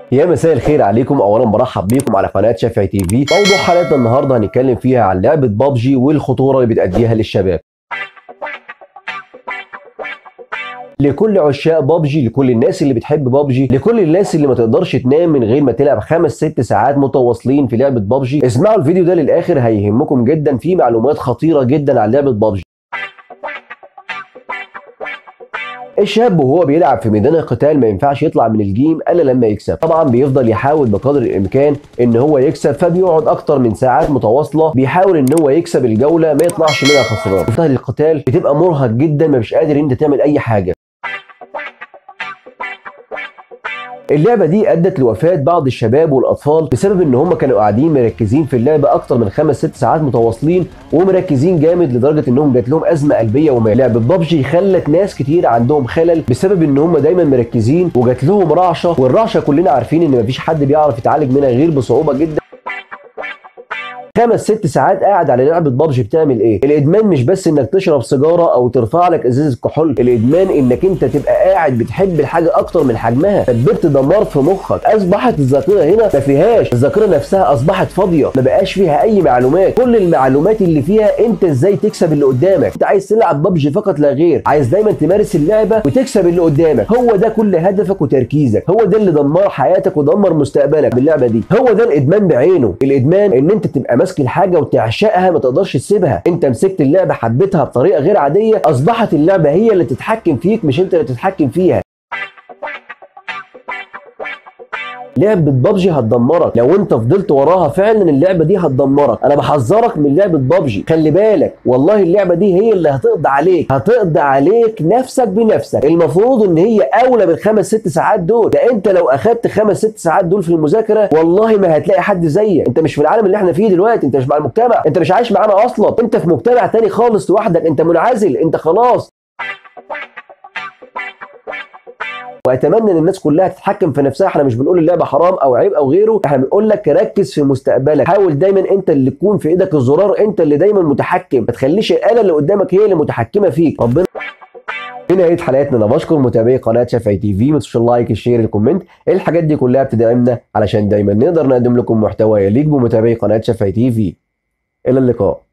يا مساء الخير عليكم اولا برحب بيكم على قناه شافعي تي في موضوع حلقتنا النهارده هنتكلم فيها عن لعبه بابجي والخطوره اللي بتأديها للشباب لكل عشاق بابجي لكل الناس اللي بتحب بابجي لكل الناس اللي ما تقدرش تنام من غير ما تلعب خمس ست ساعات متواصلين في لعبه بابجي اسمعوا الفيديو ده للاخر هيهمكم جدا في معلومات خطيره جدا عن لعبه بابجي الشاب وهو بيلعب في ميدان القتال ما ينفعش يطلع من الجيم الا لما يكسب طبعا بيفضل يحاول بقدر الامكان ان هو يكسب فبيقعد اكتر من ساعات متواصله بيحاول ان هو يكسب الجوله ما يطلعش منها خسران في القتال بتبقى مرهق جدا ما مش قادر انت تعمل اي حاجه اللعبة دي أدت لوفاة بعض الشباب والأطفال بسبب إن هم كانوا قاعدين مركزين في اللعبة أكتر من خمس ست ساعات متواصلين ومركزين جامد لدرجة إنهم جات لهم أزمة قلبية وما لعبة ببجي خلت ناس كتير عندهم خلل بسبب إن هم دايما مركزين وجات لهم رعشة والرعشة كلنا عارفين إن مفيش حد بيعرف يتعالج منها غير بصعوبة جدا خمس ست ساعات قاعد على لعبه بابجي بتعمل ايه الادمان مش بس انك تشرب سيجاره او ترفع لك ازازه كحول الادمان انك انت تبقى قاعد بتحب الحاجه اكتر من حجمها سببت دمار في مخك اصبحت الذاكره هنا ما فيهاش الذاكره نفسها اصبحت فاضيه ما بقاش فيها اي معلومات كل المعلومات اللي فيها انت ازاي تكسب اللي قدامك انت عايز تلعب بابجي فقط لا غير عايز دايما تمارس اللعبه وتكسب اللي قدامك هو ده كل هدفك وتركيزك هو ده اللي دمر حياتك ودمر مستقبلك باللعبه دي هو ده الادمان بعينه الادمان ان انت تبقى ماسك الحاجه وتعشقها ما تقدرش تسيبها انت مسكت اللعبه حبيتها بطريقه غير عاديه اصبحت اللعبه هي اللي تتحكم فيك مش انت اللي تتحكم فيها لعبة بابجي هتدمرك لو انت فضلت وراها فعلا اللعبة دي هتدمرك انا بحذرك من لعبة بابجي خلي بالك والله اللعبة دي هي اللي هتقضي عليك هتقضي عليك نفسك بنفسك المفروض ان هي اولى بالخمس ست ساعات دول ده انت لو اخدت خمس ست ساعات دول في المذاكرة والله ما هتلاقي حد زيك انت مش في العالم اللي احنا فيه دلوقتي انت مش مع المجتمع انت مش عايش معانا اصلا انت في مجتمع تاني خالص لوحدك انت منعزل انت خلاص واتمنى ان الناس كلها تتحكم في نفسها احنا مش بنقول اللعبه حرام او عيب او غيره احنا بنقول لك ركز في مستقبلك حاول دايما انت اللي تكون في ايدك الزرار انت اللي دايما متحكم ما تخليش الاله اللي قدامك هي اللي متحكمه فيك ربنا في نهايه حلقتنا انا بشكر متابعي قناه شافعي تي في ما تنسوش اللايك الشير الكومنت الحاجات دي كلها بتدعمنا علشان دايما نقدر نقدم لكم محتوى يليق بمتابعي قناه شافعي تي في الى اللقاء